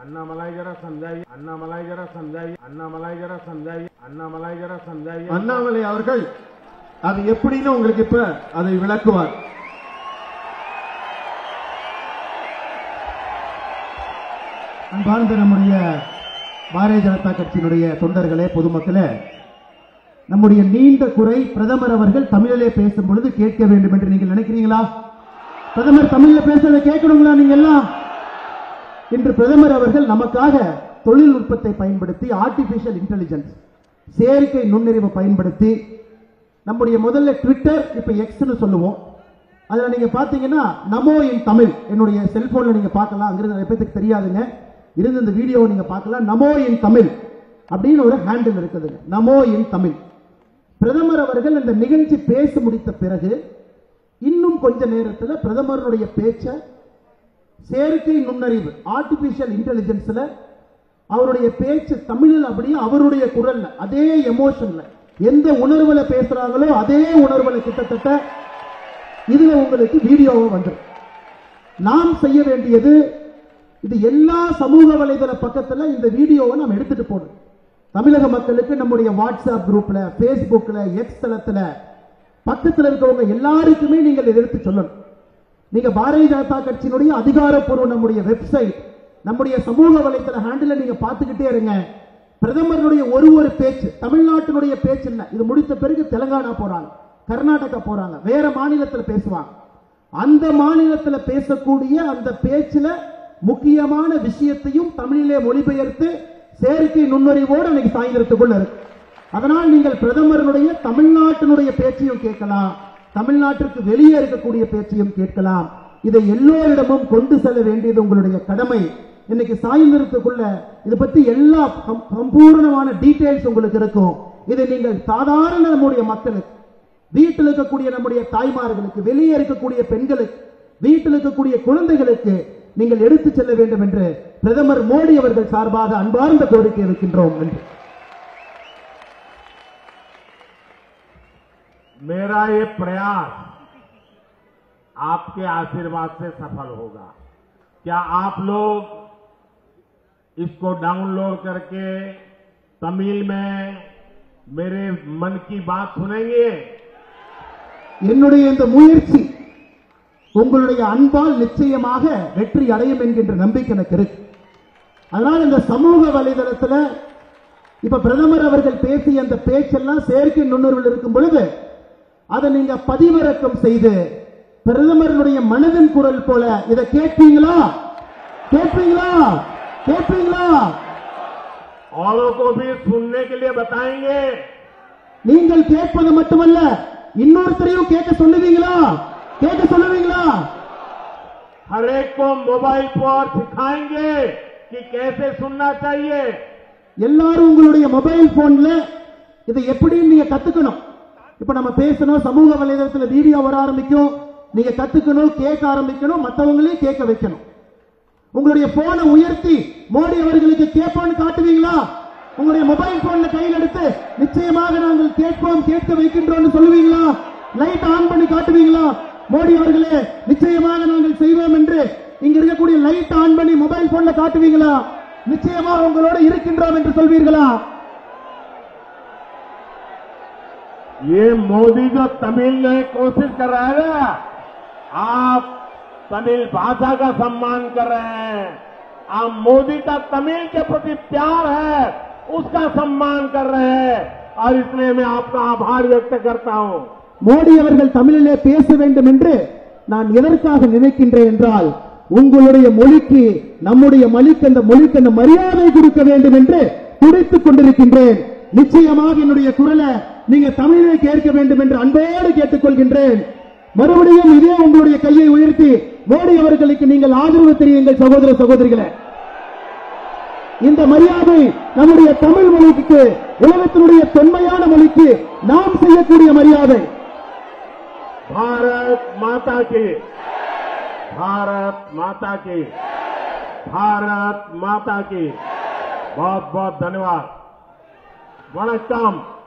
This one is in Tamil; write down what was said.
अण्णामलाई जरा समझाइए अण्णामलाई जरा समझाइए अण्णामलाई जरा समझाइए अण्णामलाई जरा समझाइए அண்ணாமலை அவர்கள் அது எப்படின்னு உங்களுக்கு இப்ப அதை விளக்குவார் அன்பார்ந்த நம்முடைய பாரதிய ஜனதா கட்சியினுடைய தொண்டர்களே பொதுமக்களே நம்முடைய நீண்ட குறை பிரதமர் அவர்கள் தமிழிலே பேசும் பொழுது கேட்க வேண்டும் என்று நீங்கள் நினைக்கிறீங்களா பிரதமர் தமிழ்ல பேசுறதை கேட்கணுங்களா நீங்க எல்லாம் இன்று பிரதமர் அவர்கள் நமக்காக தொழில்நுட்பத்தை பயன்படுத்தி ஆர்டிபிஷியல் இன்டெலிஜென்ஸ் செயற்கை நுண்ணறிவை பயன்படுத்தி நம்முடைய முதல்ல ட்விட்டர் இப்ப எக்ஸ்னு சொல்லுவோம் அதுல நீங்க பாத்தீங்கன்னா நமோ இன் தமிழ் என்னுடைய செல்போன்ல நீங்க பார்க்கலாம் அங்கிருந்து நிறைய பேத்துக்கு தெரியாதுங்க இருந்து இந்த வீடியோவை நீங்க பார்க்கலாம் நமோ இன் தமிழ் அப்படின்னு ஒரு ஹேண்டில் இருக்குதுங்க நமோ இன் தமிழ் பிரதமர் அவர்கள் இந்த நிகழ்ச்சி பேசி முடித்த பிறகு இன்னும் கொஞ்ச நேரத்தில் பிரதமருடைய பேச்சை செயற்கை நுண்ணறிவு ஆர்டிபிஷியல் இன்டெலிஜென்ஸ்ல அவருடைய பேச்சு தமிழில் அப்படியே அவருடைய குரல்ல அதே எமோஷன்ல எந்த உணர்வுல பேசுறாங்களோ அதே உணர்வுல கிட்டத்தட்ட இதுல உங்களுக்கு வீடியோவா வந்துடும் நாம் செய்ய வேண்டியது இது எல்லா சமூக வலைதள பக்கத்துல இந்த வீடியோவை நாம் எடுத்துட்டு போகணும் தமிழக மக்களுக்கு நம்முடைய வாட்ஸ்அப் குரூப்ல பேஸ்புக்ல எக்ஸ் தளத்துல பக்கத்துல இருக்கவங்க எல்லாருக்குமே நீங்கள் இதை எடுத்து சொல்லணும் நீங்க பாரதிய ஜனதா கட்சியினுடைய அதிகாரப்பூர்வ நம்முடைய வெப்சைட் நம்முடைய சமூக வலைத்தள ஹேண்டில் நீங்க பார்த்துக்கிட்டே இருங்க பிரதமருடைய ஒரு ஒரு பேச்சு தமிழ்நாட்டினுடைய பேச்சு இல்ல இது முடித்த பிறகு தெலுங்கானா போறாங்க கர்நாடகா போறாங்க வேற மாநிலத்தில் பேசுவாங்க அந்த மாநிலத்தில் பேசக்கூடிய அந்த பேச்சுல முக்கியமான விஷயத்தையும் தமிழிலே மொழிபெயர்த்து செயற்கை நுண்ணறிவோடு அன்னைக்கு சாயந்தரத்துக்குள்ள இருக்கு அதனால் நீங்கள் பிரதமருடைய தமிழ்நாட்டினுடைய பேச்சையும் கேட்கலாம் தமிழ்நாட்டிற்கு வெளியே இருக்கக்கூடிய பேச்சையும் கேட்கலாம் இதை எல்லோரிடமும் கொண்டு செல்ல வேண்டியது உங்களுடைய கடமை இன்னைக்கு சாயந்தரத்துக்குள்ள இதை பத்தி எல்லா சம்- சம்பூர்ணமான டீடைல்ஸ் உங்களுக்கு இருக்கும் இதை நீங்கள் சாதாரண நம்முடைய மக்களுக்கு வீட்டில் இருக்கக்கூடிய நம்முடைய தாய்மார்களுக்கு வெளியே இருக்கக்கூடிய பெண்களுக்கு வீட்டில் இருக்கக்கூடிய குழந்தைகளுக்கு நீங்கள் எடுத்துச் செல்ல வேண்டும் என்று பிரதமர் மோடி அவர்கள் சார்பாக அன்பார்ந்த கோரிக்கை வைக்கின்றோம் என்று मेरा ये प्रयास आपके आशीर्वाद से सफल होगा क्या आप लोग इसको डाउनलोड करके तमिल में मेरे मन की बात सुनेंगे என்னுடைய இந்த முயற்சி உங்களுடைய அன்பால் நிச்சயமாக வெற்றி அடையும் என்கின்ற நம்பிக்கை எனக்கு இருக்கு அதனால் இந்த சமூக வலைதளத்துல இப்ப பிரதமர் அவர்கள் பேசிய அந்த பேச்செல்லாம் செயற்கை நுண்ணறிவில் இருக்கும் பொழுது அதை நீங்க பதிவிறக்கம் செய்து பிரதமருடைய மனதின் குரல் போல இதை கேட்பீங்களா கேட்பீங்களா கேட்பீங்களா औरों को भी सुनने के लिए बताएंगे நீங்கள் கேட்பது மட்டுமல்ல இன்னொருத்தரையும் கேட்க சொல்லுவீங்களா கேட்க சொல்லுவீங்களா हर एक को मोबाइल पर सिखाएंगे कि कैसे सुनना चाहिए எல்லாரும் உங்களுடைய மொபைல் போன்ல இதை எப்படி நீங்க கத்துக்கணும் இப்ப நம்ம பேசணும் சமூக வலைதளத்துல வீடியோ வர ஆரம்பிக்கும் நீங்க கத்துக்கணும் கேட்க ஆரம்பிக்கணும் மத்தவங்களையும் கேட்க வைக்கணும் உங்களுடைய போனை உயர்த்தி மோடி அவர்களுக்கு கேட்போம்னு காட்டுவீங்களா உங்களுடைய மொபைல் போன்ல கையில் எடுத்து நிச்சயமாக நாங்கள் கேட்போம் கேட்க வைக்கின்றோம்னு சொல்லுவீங்களா லைட் ஆன் பண்ணி காட்டுவீங்களா மோடி அவர்களே நிச்சயமாக நாங்கள் செய்வோம் என்று இங்க இருக்கக்கூடிய லைட் ஆன் பண்ணி மொபைல் போன்ல காட்டுவீங்களா நிச்சயமாக உங்களோட இருக்கின்றோம் என்று சொல்வீர்களா ये मोदी जो तमिल में कोशिश कर रहा है ना आप तमिल भाषा का सम्मान कर रहे हैं आप मोदी का तमिल के प्रति प्यार है उसका सम्मान कर रहे हैं और इसलिए मैं आपका आभार व्यक्त करता हूं மோடி அவர்கள் தமிழிலே பேச வேண்டும் என்று நான் எதற்காக நினைக்கின்றேன் என்றால் உங்களுடைய மொழிக்கு நம்முடைய மொழிக்கு அந்த மொழிக்கு அந்த மரியாதை கொடுக்க வேண்டும் என்று துடித்துக் கொண்டிருக்கின்றேன் நிச்சயமாக என்னுடைய குரலை நீங்க தமிழிலே கேட்க வேண்டும் என்று அன்போடு கேட்டுக்கொள்கின்றேன் மறுபடியும் இதே உங்களுடைய கையை உயர்த்தி மோடி அவர்களுக்கு நீங்கள் ஆதரவு தெரியுங்கள் சகோதர சகோதரிகளே இந்த மரியாதை நம்முடைய தமிழ் மொழிக்கு உலகத்தினுடைய தொன்மையான மொழிக்கு நாம் செய்யக்கூடிய மரியாதை भारत माता की भारत माता की भारत माता की बहुत बहुत धन्यवाद वणक्कम